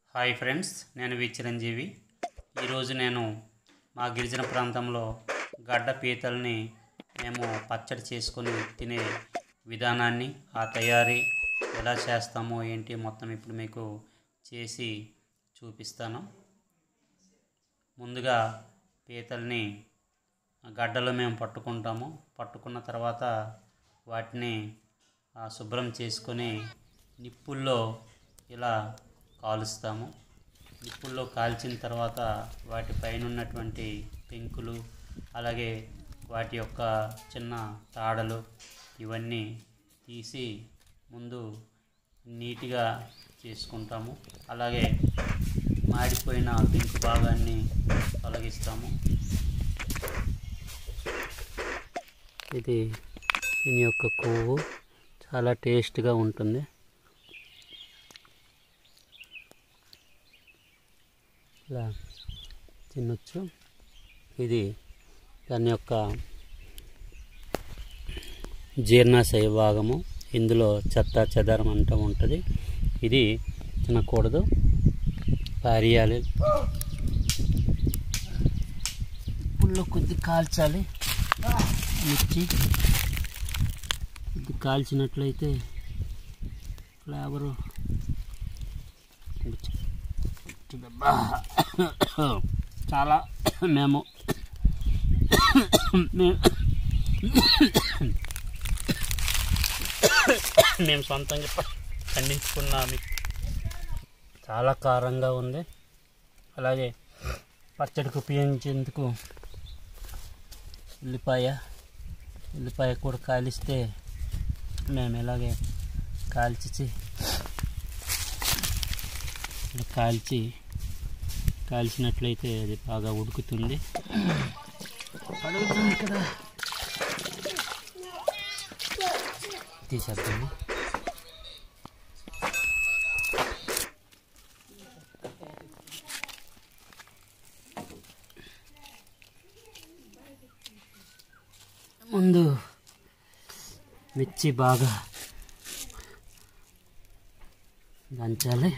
hi friends నేను వి చిరంజీవి ఈరోజు నేను మా గిరిజన ప్రాంతంలో గడ్డ పీతల్ని మేము పచ్చడి చేసుకొని తినే విధానాన్ని ఆ తయారీ ఎలా చేస్తామో ఏంటి మొత్తం ఇప్పుడు మీకు చేసి చూపిస్తాను ముందుగా పీతల్ని గడ్డలో మేము పట్టుకుంటాము పట్టుకున్న తర్వాత వాటిని ఆ, శుభ్రం చేసుకొని నిప్పుల్లో ఇలా కాలుస్తాము నిప్పుల్లో కాల్చిన తర్వాత వాటి పైన ఉన్నటువంటి పెంకులు అలాగే వాటి యొక్క చిన్న తాడలు ఇవన్నీ తీసి ముందు నీట్గా చేసుకుంటాము అలాగే మాడిపోయిన పెంకు భాగాన్ని తొలగిస్తాము ఇది దీని యొక్క కొవ్వు చాలా టేస్ట్గా ఉంటుంది ఇలా తినొచ్చు ఇది దాని యొక్క జీర్ణాశయ భాగము ఇందులో చెత్త చెదారం అంతా ఉంటుంది ఇది తినకూడదు పారేయాలి పుల్లో కొద్ది కాల్చాలి మిర్చి ఇది కాల్చినట్లయితే ఫ్లేవరు చాలా మేము మే- మేము సొంతంగా ప- పండించుకున్న మిర్చి చాలా కారంగా ఉంది అలాగే పచ్చడికి ఉపయోగించేందుకు ఉల్లిపాయ ఉల్లిపాయ కూడా కాలిస్తే మేము ఇలాగే కాల్చి ఇలా కాల్చి కాల్చినట్లయితే అది బాగా ఉడుకుతుంది అడుగుతుంది కదా తీసేద్దాము ముందు మిర్చి బాగా దంచాలి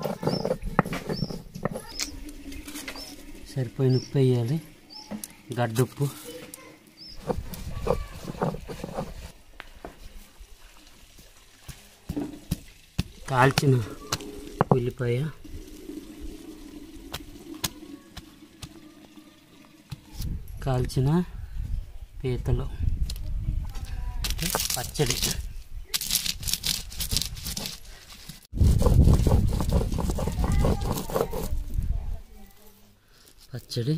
సరిపోయిన ఉప్పు వేయాలి గడ్డుప్పు కాల్చిన ఉల్లిపాయ కాల్చిన పీతలు పచ్చడి పచ్చడి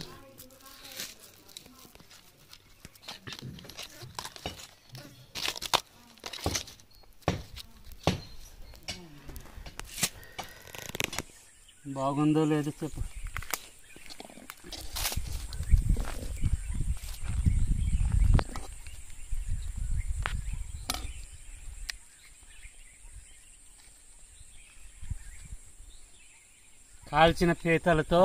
బాగుందో లేదో చెప్పు కాల్చిన పీతలతో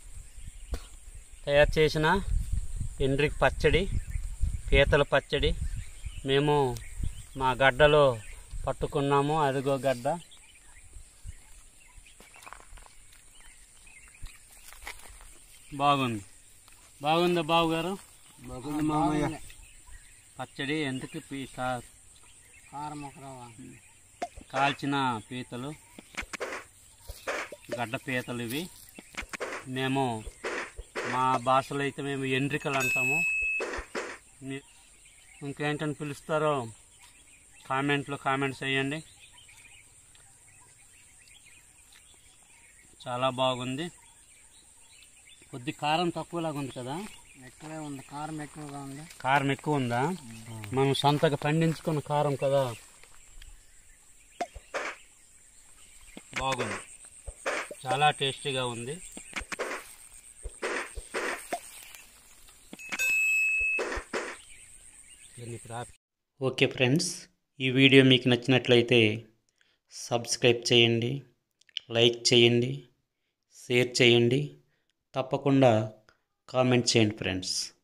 తయారు చేసిన ఎండ్రిక్ పచ్చడి పీతల పచ్చడి మేము మా గడ్డలో పట్టుకున్నాము అదిగో గడ్డ బాగుంది బాగుందా బావు గారు బాగుంది మామయ్య పచ్చడి ఎందుకు పీ కా- కారం ఒక రవ్వ కాల్చిన పీతలు గడ్డ పీతలు ఇవి మేము మా భాషలో అయితే మేము ఎండ్రికలు అంటాము మీ- ఇంకేంటని పిలుస్తారో కామెంట్లో కామెంట్స్ చేయండి చాలా బాగుంది కొద్ది కారం తక్కువలాగా ఉంది కదా ఎక్కువే ఉంది కారం ఎక్కువగా ఉంది కారం ఎక్కువ ఉందా మనం సొంతగా పండించుకున్న కారం కదా బాగుంది చాలా టేస్టీగా ఉంది ఓకే ఫ్రెండ్స్ ఈ వీడియో మీకు నచ్చినట్లయితే సబ్స్క్రైబ్ చేయండి లైక్ చేయండి షేర్ చేయండి తప్పకుండా కామెంట్ చేయండి ఫ్రెండ్స్